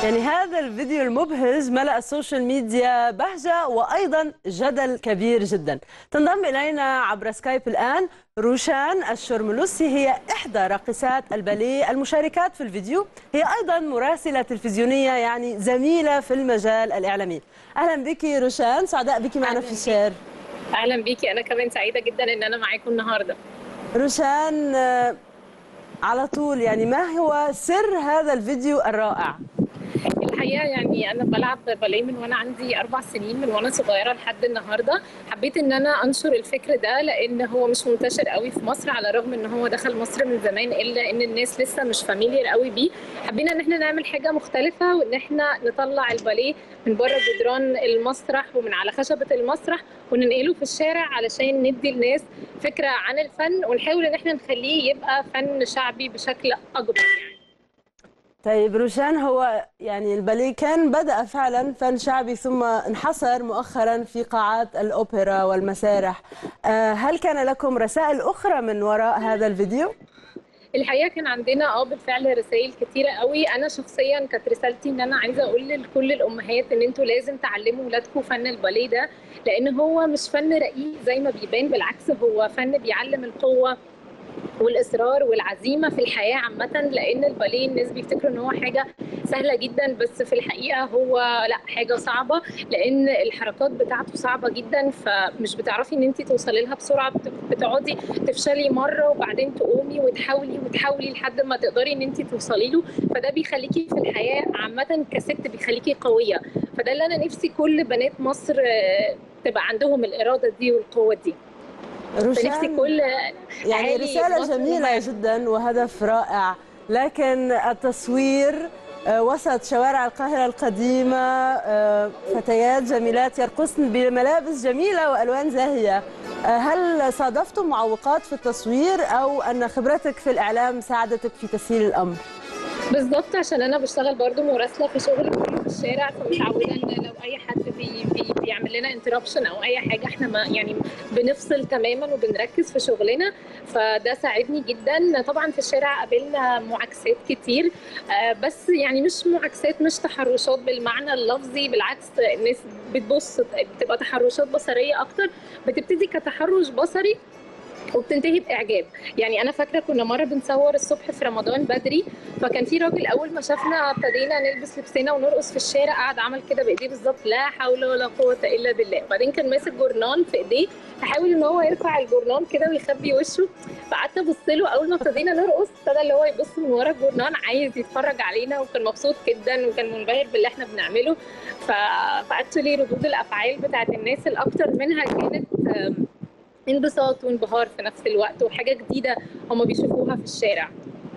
يعني هذا الفيديو المبهج ملأ السوشيال ميديا بهجة وأيضا جدل كبير جدا تنضم إلينا عبر سكايب الآن روشان الشرملوسي هي إحدى راقصات الباليه المشاركات في الفيديو هي أيضا مراسلة تلفزيونية يعني زميلة في المجال الإعلامي أهلا بك روشان سعداء بك معنا في الشير اهلا بيكي انا كمان سعيده جدا ان انا معاكم النهارده روشان آه، على طول يعني ما هو سر هذا الفيديو الرائع الحقيقه يعني انا بلعب باليه من وانا عندي اربع سنين من وانا صغيره لحد النهارده حبيت ان انا انشر الفكر ده لان هو مش منتشر قوي في مصر على الرغم ان هو دخل مصر من زمان الا ان الناس لسه مش فاميليار قوي بيه حبينا ان احنا نعمل حاجه مختلفه وان احنا نطلع الباليه من بره جدران المسرح ومن على خشبه المسرح وننقله في الشارع علشان ندي الناس فكره عن الفن ونحاول ان احنا نخليه يبقى فن شعبي بشكل اكبر يعني طيب روشان هو يعني الباليه كان بدأ فعلا فن شعبي ثم انحصر مؤخرا في قاعات الأوبرا والمسارح آه، هل كان لكم رسائل أخرى من وراء هذا الفيديو؟ الحقيقه كان عندنا اه بالفعل رسائل كتيره قوي انا شخصيا كانت رسالتي ان انا عايزه اقول لكل الامهات ان انتوا لازم تعلموا ولادكم فن الباليه ده لان هو مش فن رقيق زي ما بيبان بالعكس هو فن بيعلم القوه والاصرار والعزيمه في الحياه عامه لان الباليه الناس بيفتكروا ان هو حاجه سهله جدا بس في الحقيقه هو لا حاجه صعبه لان الحركات بتاعته صعبه جدا فمش بتعرفي ان انت توصلي لها بسرعه بت- بتقعدي تفشلي مره وبعدين تقومي وتحاولي وتحاولي لحد ما تقدري ان انت توصلي له فده بيخليكي في الحياه عامه كست بيخليكي قويه فده اللي انا نفسي كل بنات مصر آه، تبقى عندهم الاراده دي والقوه دي فنفسي روشان كل يعني أهالي رسالة مصر جميلة وهم- جدا وهدف رائع لكن التصوير آه، وسط شوارع القاهرة القديمة آه، فتيات جميلات يرقصن بملابس جميلة وألوان زاهية آه، هل صادفتم معوقات في التصوير أو أن خبرتك في الإعلام ساعدتك في تسهيل الأمر؟ بالظبط عشان انا بشتغل برضو مراسله في شغل كله في الشارع فمتعوده ان لو اي حد بي بي بيعمل لنا انتربشن او اي حاجه احنا ما يعني بنفصل تماما وبنركز في شغلنا فده ساعدني جدا طبعا في الشارع قابلنا معاكسات كتير آه، بس يعني مش معاكسات مش تحرشات بالمعنى اللفظي بالعكس الناس بتبص بتبقى تحرشات بصريه اكتر بتبتدي كتحرش بصري وبتنتهي باعجاب يعني انا فاكره كنا مره بنصور الصبح في رمضان بدري فكان في راجل اول ما شافنا ابتدينا نلبس لبسنا ونرقص في الشارع قعد عمل كده بايديه بالظبط لا حول ولا قوه الا بالله وبعدين كان ماسك جورنان في ايديه فحاول ان هو يرفع الجورنان كده ويخبي وشه فقعدت ابص له اول ما ابتدينا نرقص ابتدى اللي هو يبص من ورا الجورنان عايز يتفرج علينا وكان مبسوط جدا وكان منبهر باللي احنا بنعمله ف فاكتشلي ردود الافعال بتاعت الناس الاكتر منها كانت آم، انبساط وانبهار في نفس الوقت وحاجه جديده هم بيشوفوها في الشارع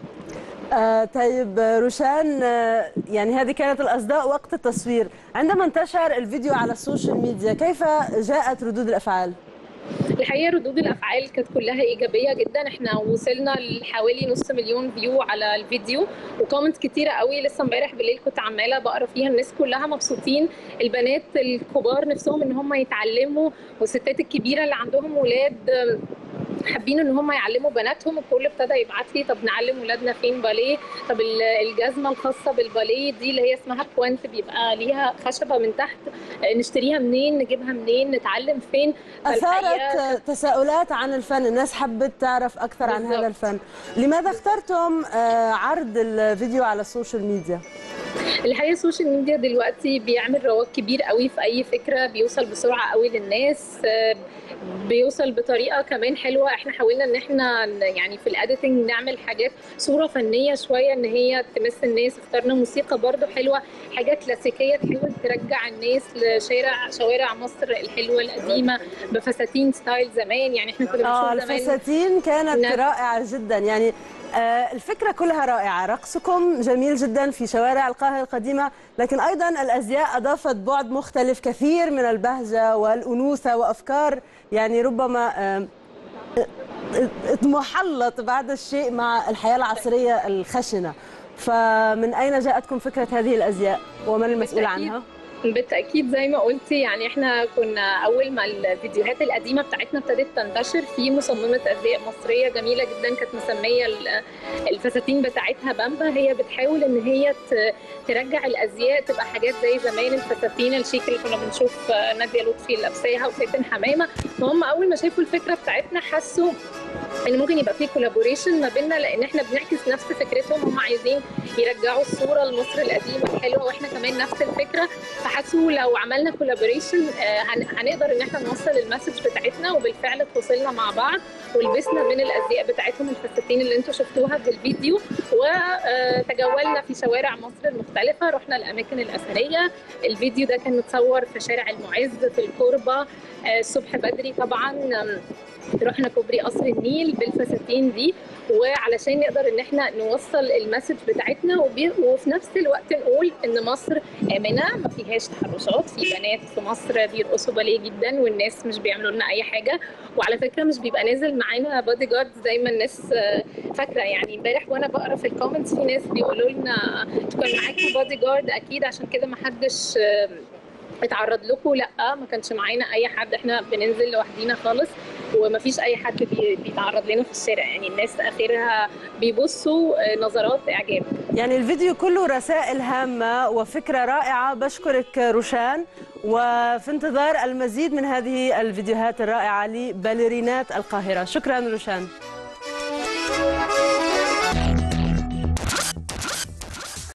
آه طيب آه، روشان آه يعني هذه كانت الأصداء وقت التصوير عندما انتشر الفيديو على السوشيال ميديا كيف جاءت ردود الأفعال؟ الحقيقه ردود الافعال كانت كلها ايجابيه جدا احنا وصلنا لحوالي نص مليون فيو على الفيديو وكومنت كتيره قوي لسه امبارح بالليل كنت عماله بقرا فيها الناس كلها مبسوطين البنات الكبار نفسهم ان هم يتعلموا والستات الكبيره اللي عندهم ولاد آم، حابين ان هم يعلموا بناتهم الكل ابتدى يبعت لي طب نعلم ولادنا فين باليه طب ال- الجزمه الخاصه بالباليه دي اللي هي اسمها بوينت بيبقى ليها خشبه من تحت آه، نشتريها منين نجيبها منين نتعلم فين فالحقيقة أثارت تساؤلات عن الفن الناس حبت تعرف أكثر عن بالضبط. هذا الفن لماذا اخترتم آه، عرض الفيديو على السوشيال ميديا؟ الحقيقه السوشيال ميديا دلوقتي بيعمل رواج كبير قوي في اي فكره بيوصل بسرعه قوي للناس آه، بيوصل بطريقه كمان حلوه احنا حاولنا ان احنا ن- يعني في الاديتنج نعمل حاجات صوره فنيه شويه ان هي تمس الناس اخترنا موسيقى برضو حلوه حاجه كلاسيكيه تحاول ترجع الناس لشارع شوارع مصر الحلوه القديمه بفساتين ستايل زمان يعني احنا كنا آه بنشوف زمان الفساتين كانت نعم. رائعة جدا يعني آه، الفكرة كلها رائعة رقصكم جميل جدا في شوارع القاهرة القديمة لكن أيضا الأزياء أضافت بعد مختلف كثير من البهجة والأنوثة وأفكار يعني ربما آه، اضمحلت بعض الشيء مع الحياة العصرية الخشنة فمن أين جاءتكم فكرة هذه الأزياء ومن المسؤول بالتأكيد. عنها؟ بالتاكيد زي ما قلتي يعني احنا كنا اول ما الفيديوهات القديمه بتاعتنا ابتدت تنتشر في مصممه ازياء مصريه جميله جدا كانت مسميه ال- الفساتين بتاعتها بامبا هي بتحاول ان هي ت- ترجع الازياء تبقى حاجات زي زمان الفساتين الشيك اللي كنا بنشوف ناديه لطفي لابساها وفاتن حمامه فهم اول ما شافوا الفكره بتاعتنا حسوا ان ممكن يبقى في كولابوريشن ما بيننا لان احنا بنعكس نفس فكرتهم هم عايزين يرجعوا الصوره لمصر القديمه الحلوه واحنا كمان نفس الفكره فحسوا لو عملنا كولابوريشن هنقدر ان احنا نوصل المسج بتاعتنا وبالفعل تواصلنا مع بعض ولبسنا من الازياء بتاعتهم الفساتين اللي انتم شفتوها في الفيديو وتجولنا في شوارع مصر المختلفه رحنا الاماكن الاثريه الفيديو ده كان متصور في شارع المعز في الكوربه آه، الصبح بدري طبعا آم، رحنا كوبري قصر النيل بالفساتين دي وعلشان نقدر ان احنا نوصل المسج بتاعتنا وبي- وفي نفس الوقت نقول ان مصر امنه ما فيهاش تحرشات في بنات في مصر بيرقصوا باليه جدا والناس مش بيعملوا لنا اي حاجه وعلى فكره مش بيبقى نازل معانا بادي جارد زي ما الناس آه، فاكره يعني امبارح وانا بقرا في الكومنتس في ناس بيقولوا لنا انتوا كان معاكم بادي جارد اكيد عشان كده ما حدش آه، اتعرض لكم لا ما كانش معانا اي حد احنا بننزل لوحدينا خالص وما فيش اي حد بي- بيتعرض لنا في الشارع يعني الناس اخرها بيبصوا آه، نظرات اعجاب يعني الفيديو كله رسائل هامة وفكرة رائعة بشكرك روشان وفي انتظار المزيد من هذه الفيديوهات الرائعة لباليرينات القاهرة شكرا روشان